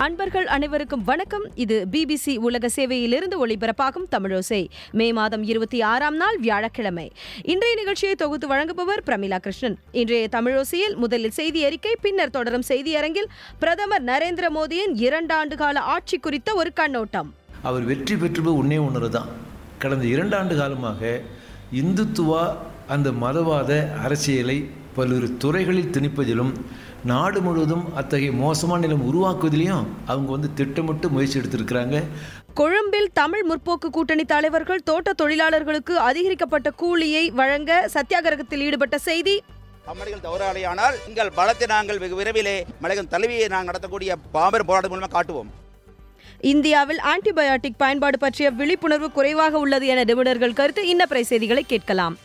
அன்பர்கள் அனைவருக்கும் வணக்கம் இது பிபிசி உலக சேவையிலிருந்து ஒளிபரப்பாகும் தமிழோசை மே மாதம் இருபத்தி ஆறாம் நாள் வியாழக்கிழமை இன்றைய நிகழ்ச்சியை தொகுத்து வழங்குபவர் பிரமிளா கிருஷ்ணன் இன்றைய தமிழோசையில் முதலில் செய்தி அறிக்கை பின்னர் தொடரும் செய்தியரங்கில் பிரதமர் நரேந்திர மோடியின் இரண்டாண்டு கால ஆட்சி குறித்த ஒரு கண்ணோட்டம் அவர் வெற்றி பெற்றது ஒன்றே ஒன்று தான் கடந்த இரண்டாண்டு காலமாக இந்துத்துவா அந்த மதவாத அரசியலை பல்வேறு துறைகளில் திணிப்பதிலும் நாடு முழுவதும் அத்தகைய மோசமான நிலம் உருவாக்குவதிலையும் அவங்க வந்து திட்டமிட்டு முயற்சி எடுத்திருக்கிறாங்க கொழும்பில் தமிழ் முற்போக்கு கூட்டணி தலைவர்கள் தோட்ட தொழிலாளர்களுக்கு அதிகரிக்கப்பட்ட கூலியை வழங்க சத்தியாகிரகத்தில் ஈடுபட்ட செய்தி கம்பெனிகள் தவறாளியானால் எங்கள் பலத்தை நாங்கள் வெகு விரைவிலே மலைகள் தலைவியை நாங்கள் நடத்தக்கூடிய பாம்பர் போராட்டம் மூலமாக காட்டுவோம் இந்தியாவில் ஆன்டிபயோட்டிக் பயன்பாடு பற்றிய விழிப்புணர்வு குறைவாக உள்ளது என நிபுணர்கள் கருத்து இன்னப்பிறை செய்திகளை கேட்கலாம்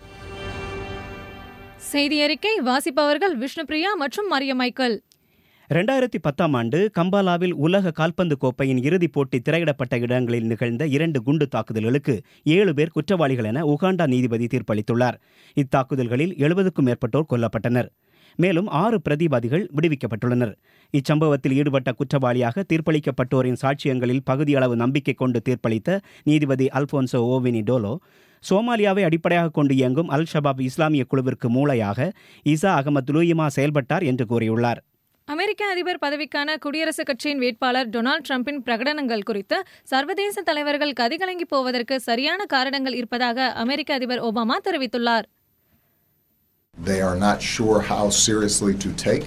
செய்தி அறிக்கை வாசிப்பவர்கள் விஷ்ணுபிரியா மற்றும் மரிய மைக்கேல் ரெண்டாயிரத்தி பத்தாம் ஆண்டு கம்பாலாவில் உலக கால்பந்து கோப்பையின் இறுதிப் போட்டி திரையிடப்பட்ட இடங்களில் நிகழ்ந்த இரண்டு குண்டு தாக்குதல்களுக்கு ஏழு பேர் குற்றவாளிகள் என உகாண்டா நீதிபதி தீர்ப்பளித்துள்ளார் இத்தாக்குதல்களில் எழுபதுக்கும் மேற்பட்டோர் கொல்லப்பட்டனர் மேலும் ஆறு பிரதிவாதிகள் விடுவிக்கப்பட்டுள்ளனர் இச்சம்பவத்தில் ஈடுபட்ட குற்றவாளியாக தீர்ப்பளிக்கப்பட்டோரின் சாட்சியங்களில் பகுதியளவு நம்பிக்கை கொண்டு தீர்ப்பளித்த நீதிபதி அல்போன்சோ ஓவினி டோலோ சோமாலியாவை அடிப்படையாக கொண்டு இயங்கும் அல் ஷபாப் இஸ்லாமிய குழுவிற்கு மூளையாக இசா அகமது லூயிமா செயல்பட்டார் என்று கூறியுள்ளார் அமெரிக்க அதிபர் பதவிக்கான குடியரசுக் கட்சியின் வேட்பாளர் டொனால்ட் ட்ரம்பின் பிரகடனங்கள் குறித்து சர்வதேச தலைவர்கள் கதிகலங்கி போவதற்கு சரியான காரணங்கள் இருப்பதாக அமெரிக்க அதிபர் ஒபாமா தெரிவித்துள்ளார் They are not sure how seriously to take.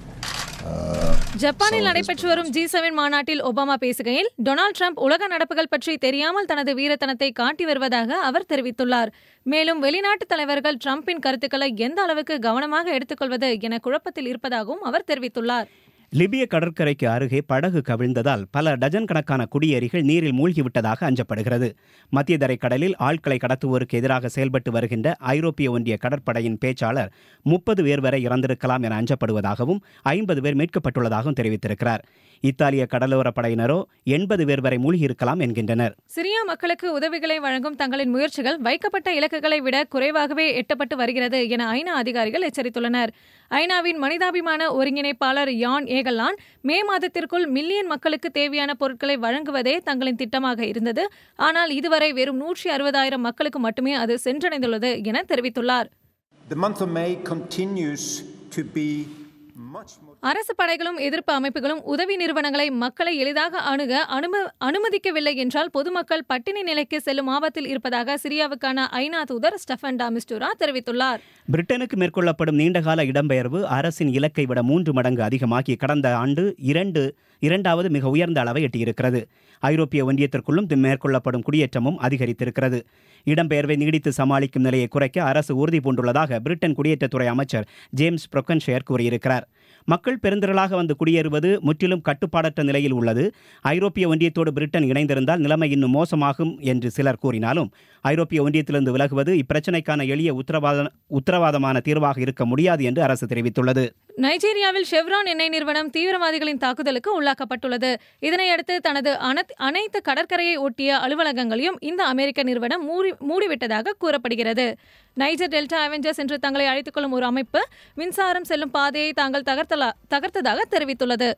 Uh, ஜப்பானில் நடைபெற்று வரும் ஜி செவன் மாநாட்டில் ஒபாமா பேசுகையில் டொனால்ட் ட்ரம்ப் உலக நடப்புகள் பற்றி தெரியாமல் தனது வீரத்தனத்தை காட்டி வருவதாக அவர் தெரிவித்துள்ளார் மேலும் வெளிநாட்டு தலைவர்கள் ட்ரம்பின் கருத்துக்களை எந்த அளவுக்கு கவனமாக எடுத்துக்கொள்வது என குழப்பத்தில் இருப்பதாகவும் அவர் தெரிவித்துள்ளார் லிபிய கடற்கரைக்கு அருகே படகு கவிழ்ந்ததால் பல டஜன் கணக்கான குடியேறிகள் நீரில் மூழ்கிவிட்டதாக அஞ்சப்படுகிறது மத்திய தரை கடலில் ஆட்களை கடத்துவோருக்கு எதிராக செயல்பட்டு வருகின்ற ஐரோப்பிய ஒன்றிய கடற்படையின் பேச்சாளர் முப்பது பேர் வரை இறந்திருக்கலாம் என அஞ்சப்படுவதாகவும் ஐம்பது பேர் மீட்கப்பட்டுள்ளதாகவும் தெரிவித்திருக்கிறார் இத்தாலிய கடலோரப் படையினரோ எண்பது பேர் வரை மூழ்கியிருக்கலாம் என்கின்றனர் சிரியா மக்களுக்கு உதவிகளை வழங்கும் தங்களின் முயற்சிகள் வைக்கப்பட்ட இலக்குகளை விட குறைவாகவே எட்டப்பட்டு வருகிறது என ஐநா அதிகாரிகள் எச்சரித்துள்ளனர் ஐநாவின் மனிதாபிமான ஒருங்கிணைப்பாளர் யான் ஏகலான் மே மாதத்திற்குள் மில்லியன் மக்களுக்கு தேவையான பொருட்களை வழங்குவதே தங்களின் திட்டமாக இருந்தது ஆனால் இதுவரை வெறும் நூற்றி அறுபதாயிரம் மக்களுக்கு மட்டுமே அது சென்றடைந்துள்ளது என தெரிவித்துள்ளார் The month of May continues to be much more. அரசு படைகளும் எதிர்ப்பு அமைப்புகளும் உதவி நிறுவனங்களை மக்களை எளிதாக அணுக அனும அனுமதிக்கவில்லை என்றால் பொதுமக்கள் பட்டினி நிலைக்கு செல்லும் ஆபத்தில் இருப்பதாக சிரியாவுக்கான ஐநா தூதர் ஸ்டெஃபன் டாமிஸ்டூரா தெரிவித்துள்ளார் பிரிட்டனுக்கு மேற்கொள்ளப்படும் நீண்டகால இடம்பெயர்வு அரசின் இலக்கை விட மூன்று மடங்கு அதிகமாகி கடந்த ஆண்டு இரண்டு இரண்டாவது மிக உயர்ந்த அளவை எட்டியிருக்கிறது ஐரோப்பிய ஒன்றியத்திற்குள்ளும் தி- மேற்கொள்ளப்படும் குடியேற்றமும் அதிகரித்திருக்கிறது இடம்பெயர்வை நீடித்து சமாளிக்கும் நிலையை குறைக்க அரசு உறுதி பூண்டுள்ளதாக பிரிட்டன் குடியேற்றத்துறை அமைச்சர் ஜேம்ஸ் புரொக்கன்ஷேர் கூறியிருக்கிறார் மக்கள் பெருந்திரளாக வந்து குடியேறுவது முற்றிலும் கட்டுப்பாடற்ற நிலையில் உள்ளது ஐரோப்பிய ஒன்றியத்தோடு பிரிட்டன் இணைந்திருந்தால் நிலைமை இன்னும் மோசமாகும் என்று சிலர் கூறினாலும் ஐரோப்பிய ஒன்றியத்திலிருந்து விலகுவது இப்பிரச்சினைக்கான எளிய உத்தரவாத உத்தரவாதமான தீர்வாக இருக்க முடியாது என்று அரசு தெரிவித்துள்ளது நைஜீரியாவில் ஷெவ்ரான் எண்ணெய் நிறுவனம் தீவிரவாதிகளின் தாக்குதலுக்கு உள்ளாக்கப்பட்டுள்ளது இதனையடுத்து தனது அனத்- அனைத்து கடற்கரையை ஒட்டிய அலுவலகங்களையும் இந்த அமெரிக்க நிறுவனம் மூடி மூடிவிட்டதாக கூறப்படுகிறது நைஜர் டெல்டா அவெஞ்சர்ஸ் என்று தங்களை அழைத்துக் கொள்ளும் ஒரு அமைப்பு மின்சாரம் செல்லும் பாதையை தாங்கள் தகர்த்தலா தகர்த்ததாக தெரிவித்துள்ளது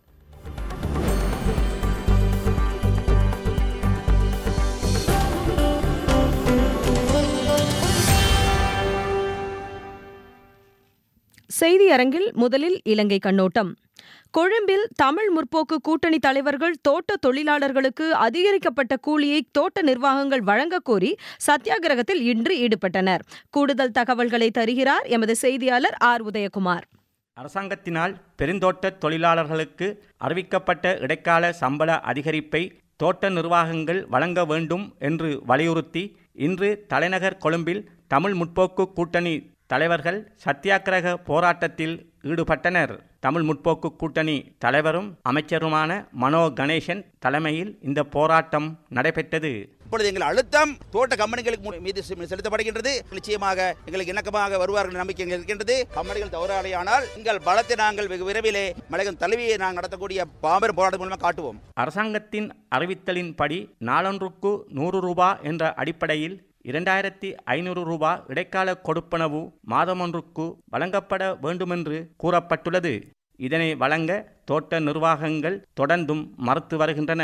செய்தி அரங்கில் முதலில் இலங்கை கண்ணோட்டம் கொழும்பில் தமிழ் முற்போக்கு கூட்டணி தலைவர்கள் தோட்ட தொழிலாளர்களுக்கு அதிகரிக்கப்பட்ட கூலியை தோட்ட நிர்வாகங்கள் வழங்கக் கோரி சத்தியாகிரகத்தில் இன்று ஈடுபட்டனர் கூடுதல் தகவல்களை தருகிறார் எமது செய்தியாளர் ஆர் உதயகுமார் அரசாங்கத்தினால் பெருந்தோட்ட தொழிலாளர்களுக்கு அறிவிக்கப்பட்ட இடைக்கால சம்பள அதிகரிப்பை தோட்ட நிர்வாகங்கள் வழங்க வேண்டும் என்று வலியுறுத்தி இன்று தலைநகர் கொழும்பில் தமிழ் முற்போக்கு கூட்டணி தலைவர்கள் சத்தியாகிரக போராட்டத்தில் ஈடுபட்டனர் தமிழ் முற்போக்கு கூட்டணி தலைவரும் அமைச்சருமான மனோ கணேசன் தலைமையில் இந்த போராட்டம் நடைபெற்றது இப்பொழுது எங்கள் அழுத்தம் தோட்ட கம்பெனிகளுக்கு மு- மீது செ- செலுத்தப்படுகின்றது நிச்சயமாக எங்களுக்கு இணக்கமாக வருவார்கள் நம்பிக்கை எங்களுக்கு இருக்கின்றது கம்பெனிகள் தவறாளியானால் எங்கள் பலத்தை நாங்கள் வெகு விரைவிலே மலைகள் தலைவியை நாங்கள் நடத்தக்கூடிய பாம்பர் போராட்டம் மூலமாக காட்டுவோம் அரசாங்கத்தின் அறிவித்தலின்படி நாளொன்றுக்கு நூறு ரூபா என்ற அடிப்படையில் இரண்டாயிரத்தி ஐநூறு ரூபாய் இடைக்கால கொடுப்பனவு மாதமொன்றுக்கு வழங்கப்பட வேண்டுமென்று கூறப்பட்டுள்ளது இதனை வழங்க தோட்ட நிர்வாகங்கள் தொடர்ந்தும் மறுத்து வருகின்றன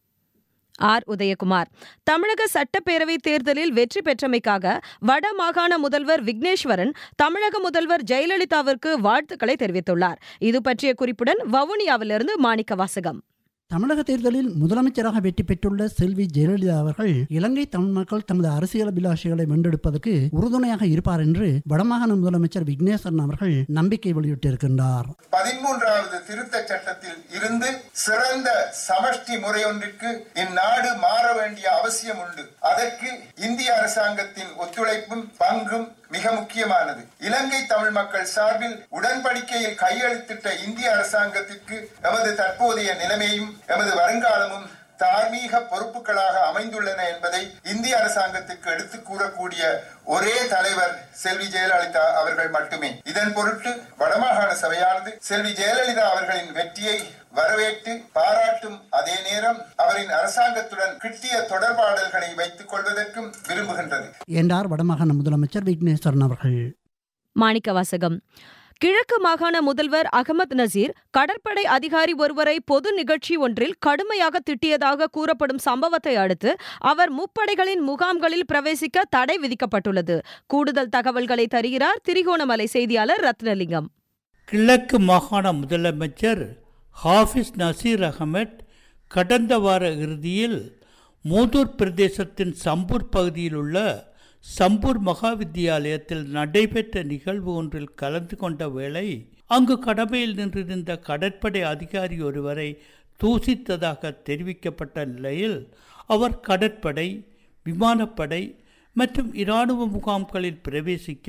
ஆர் உதயகுமார் தமிழக சட்டப்பேரவை தேர்தலில் வெற்றி பெற்றமைக்காக வட மாகாண முதல்வர் விக்னேஸ்வரன் தமிழக முதல்வர் ஜெயலலிதாவிற்கு வாழ்த்துக்களை தெரிவித்துள்ளார் இது பற்றிய குறிப்புடன் வவுனியாவிலிருந்து மாணிக்க வாசகம் தமிழக தேர்தலில் முதலமைச்சராக வெற்றி பெற்றுள்ள செல்வி ஜெயலலிதா அவர்கள் இலங்கை தமிழ் மக்கள் தமது அரசியல் அபிலாஷைகளை வென்றெடுப்பதற்கு உறுதுணையாக இருப்பார் என்று வடமாகாண முதலமைச்சர் விக்னேஸ்வரன் அவர்கள் நம்பிக்கை வெளியிட்டிருக்கின்றார் பதிமூன்றாவது திருத்த சட்டத்தில் இருந்து சிறந்த சமஷ்டி முறையொன்றிற்கு இந்நாடு மாற வேண்டிய அவசியம் உண்டு அதற்கு இந்திய அரசாங்கத்தின் ஒத்துழைப்பும் பங்கும் மிக முக்கியமானது இலங்கை தமிழ் மக்கள் சார்பில் உடன்படிக்கையில் கையெழுத்திட்ட இந்திய அரசாங்கத்திற்கு எமது தற்போதைய நிலைமையும் எமது வருங்காலமும் தார்மீக பொறுப்புகளாக அமைந்துள்ளன என்பதை இந்திய அரசாங்கத்துக்கு எடுத்துக் கூறக்கூடிய ஒரே தலைவர் செல்வி ஜெயலலிதா அவர்கள் மட்டுமே இதன் பொருட்டு வடமாகாண சபையானது செல்வி ஜெயலலிதா அவர்களின் வெற்றியை வரவேற்று பாராட்டும் அதே நேரம் அவரின் அரசாங்கத்துடன் கிட்டிய தொடர்பாடல்களை வைத்துக் கொள்வதற்கும் விரும்புகின்றது என்றார் வடமாகாண முதலமைச்சர் விக்னேஸ்வரன் அவர்கள் மாணிக்க வாசகம் கிழக்கு மாகாண முதல்வர் அகமது நசீர் கடற்படை அதிகாரி ஒருவரை பொது நிகழ்ச்சி ஒன்றில் கடுமையாக திட்டியதாக கூறப்படும் சம்பவத்தை அடுத்து அவர் முப்படைகளின் முகாம்களில் பிரவேசிக்க தடை விதிக்கப்பட்டுள்ளது கூடுதல் தகவல்களை தருகிறார் திரிகோணமலை செய்தியாளர் ரத்னலிங்கம் கிழக்கு மாகாண முதலமைச்சர் ஹாஃபிஸ் நசீர் அகமட் கடந்த வார இறுதியில் மூதூர் பிரதேசத்தின் சம்பூர் பகுதியில் உள்ள சம்பூர் மகா வித்தியாலயத்தில் நடைபெற்ற நிகழ்வு ஒன்றில் கலந்து கொண்ட வேளை அங்கு கடமையில் நின்றிருந்த கடற்படை அதிகாரி ஒருவரை தூசித்ததாக தெரிவிக்கப்பட்ட நிலையில் அவர் கடற்படை விமானப்படை மற்றும் இராணுவ முகாம்களில் பிரவேசிக்க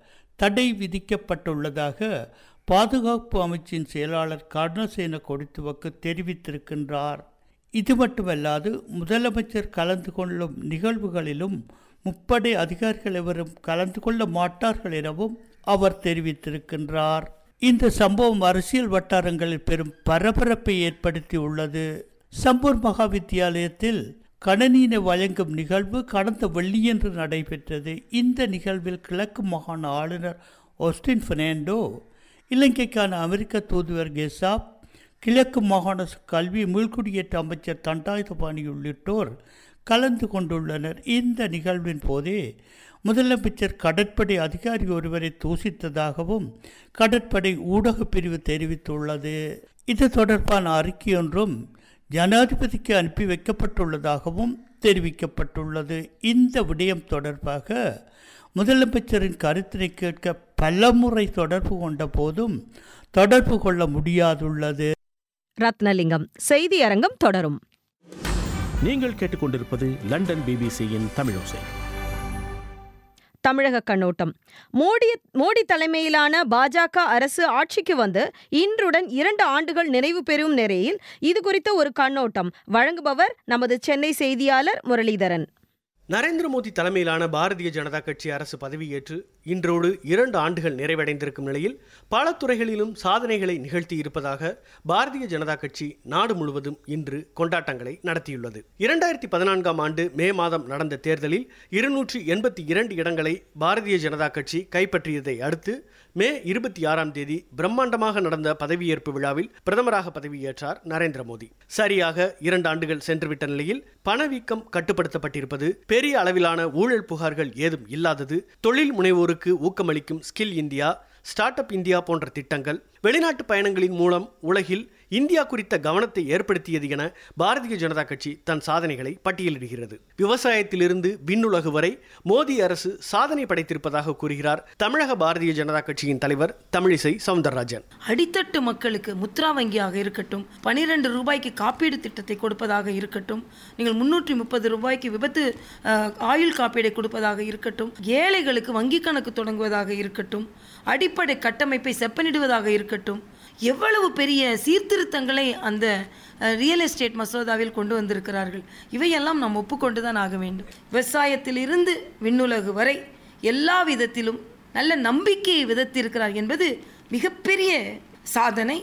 தடை விதிக்கப்பட்டுள்ளதாக பாதுகாப்பு அமைச்சின் செயலாளர் கருணசேன கொடுத்துவக்கு தெரிவித்திருக்கின்றார் இது மட்டுமல்லாது முதலமைச்சர் கலந்து கொள்ளும் நிகழ்வுகளிலும் முப்படை அதிகாரிகள் எவரும் கலந்து கொள்ள மாட்டார்கள் எனவும் அவர் தெரிவித்திருக்கின்றார் இந்த சம்பவம் அரசியல் வட்டாரங்களில் பெரும் பரபரப்பை ஏற்படுத்தி உள்ளது சம்பூர் மகா வித்தியாலயத்தில் கணனீனை வழங்கும் நிகழ்வு கடந்த வெள்ளியன்று நடைபெற்றது இந்த நிகழ்வில் கிழக்கு மாகாண ஆளுநர் ஒஸ்டின் பெர்னாண்டோ இலங்கைக்கான அமெரிக்க தூதுவர் கெசாப் கிழக்கு மாகாண கல்வி மீள்குடியேற்ற அமைச்சர் தண்டாயுதபாணி உள்ளிட்டோர் கலந்து கொண்டுள்ளனர் இந்த நிகழ்வின் போதே முதலமைச்சர் கடற்படை அதிகாரி ஒருவரை தூசித்ததாகவும் கடற்படை ஊடகப் பிரிவு தெரிவித்துள்ளது இது தொடர்பான அறிக்கையொன்றும் ஜனாதிபதிக்கு அனுப்பி வைக்கப்பட்டுள்ளதாகவும் தெரிவிக்கப்பட்டுள்ளது இந்த விடயம் தொடர்பாக முதலமைச்சரின் கருத்தினை கேட்க பலமுறை தொடர்பு கொண்ட போதும் தொடர்பு கொள்ள முடியாதுள்ளது ரத்னலிங்கம் செய்தி அரங்கம் தொடரும் நீங்கள் கேட்டுக்கொண்டிருப்பது லண்டன் பிபிசியின் தமிழோசை தமிழக கண்ணோட்டம் மோடி மோடி தலைமையிலான பாஜக அரசு ஆட்சிக்கு வந்து இன்றுடன் இரண்டு ஆண்டுகள் நிறைவு பெறும் நிலையில் இது குறித்த ஒரு கண்ணோட்டம் வழங்குபவர் நமது சென்னை செய்தியாளர் முரளிதரன் நரேந்திர மோடி தலைமையிலான பாரதிய ஜனதா கட்சி அரசு பதவியேற்று இன்றோடு இரண்டு ஆண்டுகள் நிறைவடைந்திருக்கும் நிலையில் பல துறைகளிலும் சாதனைகளை நிகழ்த்தி இருப்பதாக பாரதிய ஜனதா கட்சி நாடு முழுவதும் இன்று கொண்டாட்டங்களை நடத்தியுள்ளது இரண்டாயிரத்தி பதினான்காம் ஆண்டு மே மாதம் நடந்த தேர்தலில் இருநூற்றி எண்பத்தி இரண்டு இடங்களை பாரதிய ஜனதா கட்சி கைப்பற்றியதை அடுத்து மே இருபத்தி ஆறாம் தேதி பிரம்மாண்டமாக நடந்த பதவியேற்பு விழாவில் பிரதமராக பதவியேற்றார் நரேந்திர மோடி சரியாக இரண்டு ஆண்டுகள் சென்றுவிட்ட நிலையில் பணவீக்கம் கட்டுப்படுத்தப்பட்டிருப்பது பெரிய அளவிலான ஊழல் புகார்கள் ஏதும் இல்லாதது தொழில் முனைவோருக்கு ஊக்கமளிக்கும் skill India start up India போன்ற திட்டங்கள் வெளிநாட்டு பயணங்களின் மூலம் உலகில் இந்தியா குறித்த கவனத்தை ஏற்படுத்தியது என பாரதிய ஜனதா கட்சி தன் சாதனைகளை பட்டியலிடுகிறது விவசாயத்திலிருந்து விண்ணுலகு வரை மோடி அரசு சாதனை படைத்திருப்பதாக கூறுகிறார் தமிழக பாரதிய ஜனதா கட்சியின் தலைவர் தமிழிசை சவுந்தரராஜன் அடித்தட்டு மக்களுக்கு முத்ரா வங்கியாக இருக்கட்டும் பனிரெண்டு ரூபாய்க்கு காப்பீடு திட்டத்தை கொடுப்பதாக இருக்கட்டும் நீங்கள் முன்னூற்றி முப்பது ரூபாய்க்கு விபத்து அஹ், ஆயுள் காப்பீடை கொடுப்பதாக இருக்கட்டும் ஏழைகளுக்கு வங்கி கணக்கு தொடங்குவதாக இருக்கட்டும் அடிப்படை கட்டமைப்பை செப்பனிடுவதாக இருக்கட்டும் எவ்வளவு பெரிய சீர்திருத்தங்களை அந்த ரியல் எஸ்டேட் மசோதாவில் கொண்டு வந்திருக்கிறார்கள் இவையெல்லாம் நாம் ஒப்புக்கொண்டு தான் ஆக வேண்டும் விவசாயத்திலிருந்து விண்ணுலகு வரை எல்லா விதத்திலும் நல்ல நம்பிக்கையை விதத்திருக்கிறார் என்பது மிகப்பெரிய சாதனை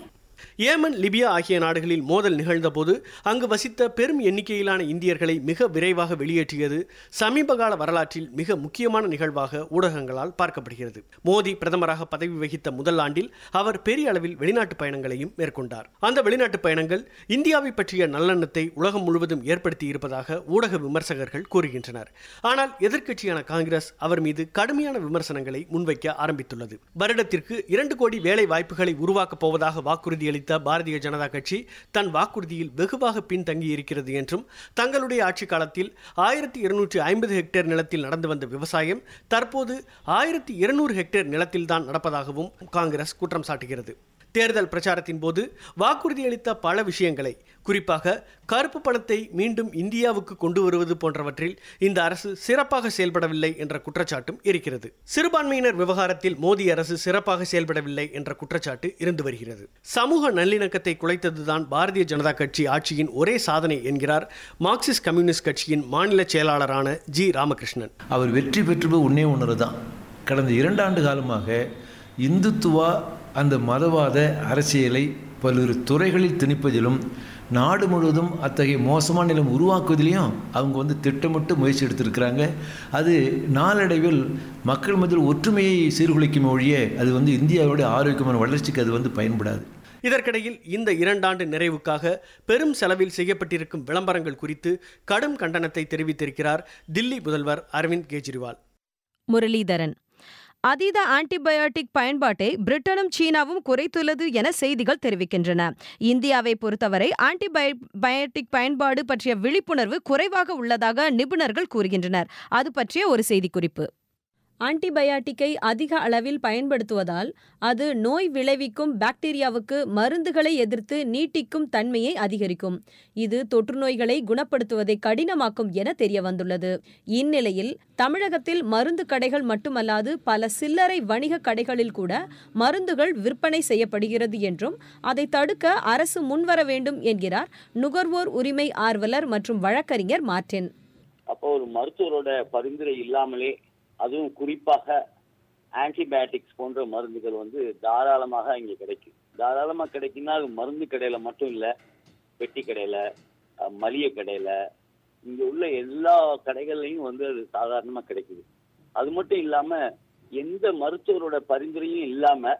ஏமன் லிபியா ஆகிய நாடுகளில் மோதல் நிகழ்ந்தபோது அங்கு வசித்த பெரும் எண்ணிக்கையிலான இந்தியர்களை மிக விரைவாக வெளியேற்றியது சமீபகால வரலாற்றில் மிக முக்கியமான நிகழ்வாக ஊடகங்களால் பார்க்கப்படுகிறது மோடி பிரதமராக பதவி வகித்த முதல் ஆண்டில் அவர் பெரிய அளவில் வெளிநாட்டு பயணங்களையும் மேற்கொண்டார் அந்த வெளிநாட்டு பயணங்கள் இந்தியாவை பற்றிய நல்லெண்ணத்தை உலகம் முழுவதும் ஏற்படுத்தி இருப்பதாக ஊடக விமர்சகர்கள் கூறுகின்றனர் ஆனால் எதிர்க்கட்சியான காங்கிரஸ் அவர் மீது கடுமையான விமர்சனங்களை முன்வைக்க ஆரம்பித்துள்ளது வருடத்திற்கு இரண்டு கோடி வேலை வாய்ப்புகளை உருவாக்கப் போவதாக வாக்குறுதியளித்த பாரதிய ஜனதா கட்சி தன் வாக்குறுதியில் வெகுவாக பின்தங்கி இருக்கிறது என்றும் தங்களுடைய ஆட்சி காலத்தில் ஆயிரத்தி இருநூற்றி ஐம்பது ஹெக்டேர் நிலத்தில் நடந்து வந்த விவசாயம் தற்போது ஆயிரத்தி இருநூறு ஹெக்டேர் நிலத்தில்தான் நடப்பதாகவும் காங்கிரஸ் குற்றம் சாட்டுகிறது தேர்தல் பிரச்சாரத்தின் போது வாக்குறுதியளித்த பல விஷயங்களை குறிப்பாக கருப்பு பணத்தை மீண்டும் இந்தியாவுக்கு கொண்டு வருவது போன்றவற்றில் இந்த அரசு சிறப்பாக செயல்படவில்லை என்ற குற்றச்சாட்டும் இருக்கிறது சிறுபான்மையினர் விவகாரத்தில் மோடி அரசு சிறப்பாக செயல்படவில்லை என்ற குற்றச்சாட்டு இருந்து வருகிறது சமூக நல்லிணக்கத்தை குலைத்ததுதான் பாரதிய ஜனதா கட்சி ஆட்சியின் ஒரே சாதனை என்கிறார் மார்க்சிஸ்ட் கம்யூனிஸ்ட் கட்சியின் மாநில செயலாளரான ஜி ராமகிருஷ்ணன் அவர் வெற்றி பெற்றது ஒன்றே ஒன்று தான் கடந்த இரண்டாண்டு காலமாக இந்துத்துவா அந்த மதவாத அரசியலை பல்வேறு துறைகளில் திணிப்பதிலும் நாடு முழுவதும் அத்தகைய மோசமான நிலம் உருவாக்குவதிலையும் அவங்க வந்து திட்டமிட்டு முயற்சி எடுத்திருக்கிறாங்க அது நாளடைவில் மக்கள் மத்தியில் ஒற்றுமையை சீர்குலைக்கும் ஒழிய அது வந்து இந்தியாவுடைய ஆரோக்கியமான வளர்ச்சிக்கு அது வந்து பயன்படாது இதற்கிடையில் இந்த இரண்டாண்டு நிறைவுக்காக பெரும் செலவில் செய்யப்பட்டிருக்கும் விளம்பரங்கள் குறித்து கடும் கண்டனத்தை தெரிவித்திருக்கிறார் தில்லி முதல்வர் அரவிந்த் கெஜ்ரிவால் முரளிதரன் அதீத ஆன்டிபயோட்டிக் பயன்பாட்டை பிரிட்டனும் சீனாவும் குறைத்துள்ளது என செய்திகள் தெரிவிக்கின்றன இந்தியாவை பொறுத்தவரை ஆன்டிபயோட்டிக் பயன்பாடு பற்றிய விழிப்புணர்வு குறைவாக உள்ளதாக நிபுணர்கள் கூறுகின்றனர் அது பற்றிய ஒரு செய்திக்குறிப்பு ஆன்டிபயாட்டிக்கை அதிக அளவில் பயன்படுத்துவதால் அது நோய் விளைவிக்கும் பாக்டீரியாவுக்கு மருந்துகளை எதிர்த்து நீட்டிக்கும் தன்மையை அதிகரிக்கும் இது தொற்று நோய்களை குணப்படுத்துவதை கடினமாக்கும் என தெரிய வந்துள்ளது இந்நிலையில் தமிழகத்தில் மருந்து கடைகள் மட்டுமல்லாது பல சில்லறை வணிக கடைகளில் கூட மருந்துகள் விற்பனை செய்யப்படுகிறது என்றும் அதை தடுக்க அரசு முன்வர வேண்டும் என்கிறார் நுகர்வோர் உரிமை ஆர்வலர் மற்றும் வழக்கறிஞர் மார்டின் அப்போ ஒரு மருத்துவரோட பரிந்துரை இல்லாமலே அதுவும் குறிப்பாக ஆன்டிபயாட்டிக்ஸ் போன்ற மருந்துகள் வந்து தாராளமாக இங்கே கிடைக்கும் தாராளமாக கிடைக்குன்னா அது மருந்து கடையில மட்டும் இல்லை பெட்டி கடையில அஹ், மளிகை கடையில இங்க உள்ள எல்லா கடைகள்லையும் வந்து அது சாதாரணமாக கிடைக்குது அது மட்டும் இல்லாம எந்த மருத்துவரோட பரிந்துரையும் இல்லாம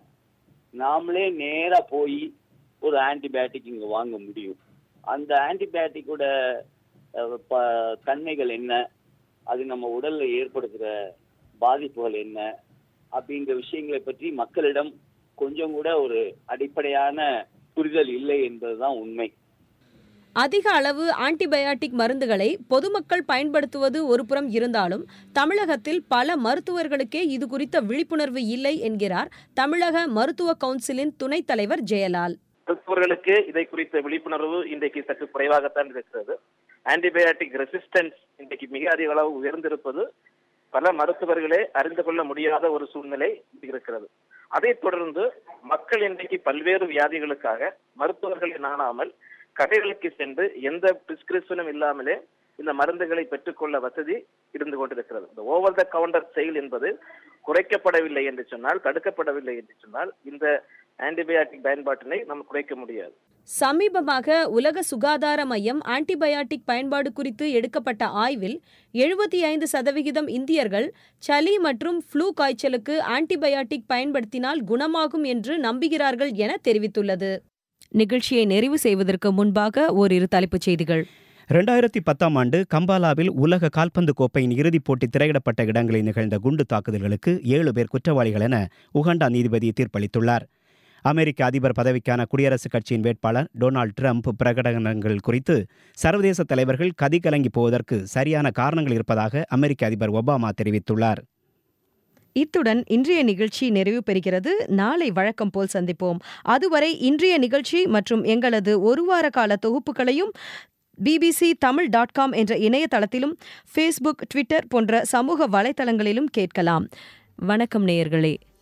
நாமளே நேரா போய் ஒரு ஆன்டிபயாட்டிக் இங்க வாங்க முடியும் அந்த ஆன்டிபயாட்டிக்கோட அஹ், ப- தன்மைகள் என்ன அது நம்ம உடல்ல ஏற்படுத்துற பாதிப்புகள் என்ன அப்படிங்கிற விஷயங்களை பற்றி மக்களிடம் கொஞ்சம் கூட ஒரு அடிப்படையான புரிதல் இல்லை என்பதுதான் உண்மை அதிக அளவு ஆன்டிபயாட்டிக் மருந்துகளை பொதுமக்கள் பயன்படுத்துவது ஒருபுறம் இருந்தாலும் தமிழகத்தில் பல மருத்துவர்களுக்கே இது குறித்த விழிப்புணர்வு இல்லை என்கிறார் தமிழக மருத்துவ கவுன்சிலின் துணைத் தலைவர் ஜெயலால் மருத்துவர்களுக்கு இதை குறித்த விழிப்புணர்வு இன்றைக்கு சற்று குறைவாகத்தான் இருக்கிறது ஆன்டிபயாட்டிக் ரெசிஸ்டன்ஸ் இன்றைக்கு மிக அதிக அளவு உயர்ந்திருப்பது பல மருத்துவர்களே அறிந்து கொள்ள முடியாத ஒரு சூழ்நிலை இருக்கிறது அதைத் தொடர்ந்து மக்கள் இன்றைக்கு பல்வேறு வியாதிகளுக்காக மருத்துவர்களை நாடாமல் கடைகளுக்கு சென்று எந்த பிரிஸ்கிரிப்ஷனும் இல்லாமலே இந்த மருந்துகளை பெற்றுக்கொள்ள வசதி இருந்து கொண்டிருக்கிறது இந்த ஓவர் த கவுண்டர் செயல் என்பது குறைக்கப்படவில்லை என்று சொன்னால் தடுக்கப்படவில்லை என்று சொன்னால் இந்த ஆன்டிபயாட்டிக் பயன்பாட்டினை நம்ம குறைக்க முடியாது சமீபமாக உலக சுகாதார மையம் ஆன்டிபயாட்டிக் பயன்பாடு குறித்து எடுக்கப்பட்ட ஆய்வில் எழுபத்தி ஐந்து சதவிகிதம் இந்தியர்கள் சளி மற்றும் ஃப்ளூ காய்ச்சலுக்கு ஆன்டிபயாட்டிக் பயன்படுத்தினால் குணமாகும் என்று நம்புகிறார்கள் என தெரிவித்துள்ளது நிகழ்ச்சியை நிறைவு செய்வதற்கு முன்பாக ஓரிரு தலைப்புச் செய்திகள் ரெண்டாயிரத்தி பத்தாம் ஆண்டு கம்பாலாவில் உலக கால்பந்து கோப்பையின் இறுதிப் போட்டி திரையிடப்பட்ட இடங்களில் நிகழ்ந்த குண்டு தாக்குதல்களுக்கு ஏழு பேர் குற்றவாளிகள் என உகண்டா நீதிபதி தீர்ப்பளித்துள்ளார் அமெரிக்க அதிபர் பதவிக்கான குடியரசுக் கட்சியின் வேட்பாளர் டொனால்ட் ட்ரம்ப் பிரகடனங்கள் குறித்து சர்வதேச தலைவர்கள் கதிகலங்கி போவதற்கு சரியான காரணங்கள் இருப்பதாக அமெரிக்க அதிபர் ஒபாமா தெரிவித்துள்ளார் இத்துடன் இன்றைய நிகழ்ச்சி நிறைவு பெறுகிறது நாளை வழக்கம் போல் சந்திப்போம் அதுவரை இன்றைய நிகழ்ச்சி மற்றும் எங்களது ஒரு வார கால தொகுப்புகளையும் பிபிசி தமிழ் டாட் காம் என்ற இணையதளத்திலும் ஃபேஸ்புக் ட்விட்டர் போன்ற சமூக வலைத்தளங்களிலும் கேட்கலாம் வணக்கம் நேயர்களே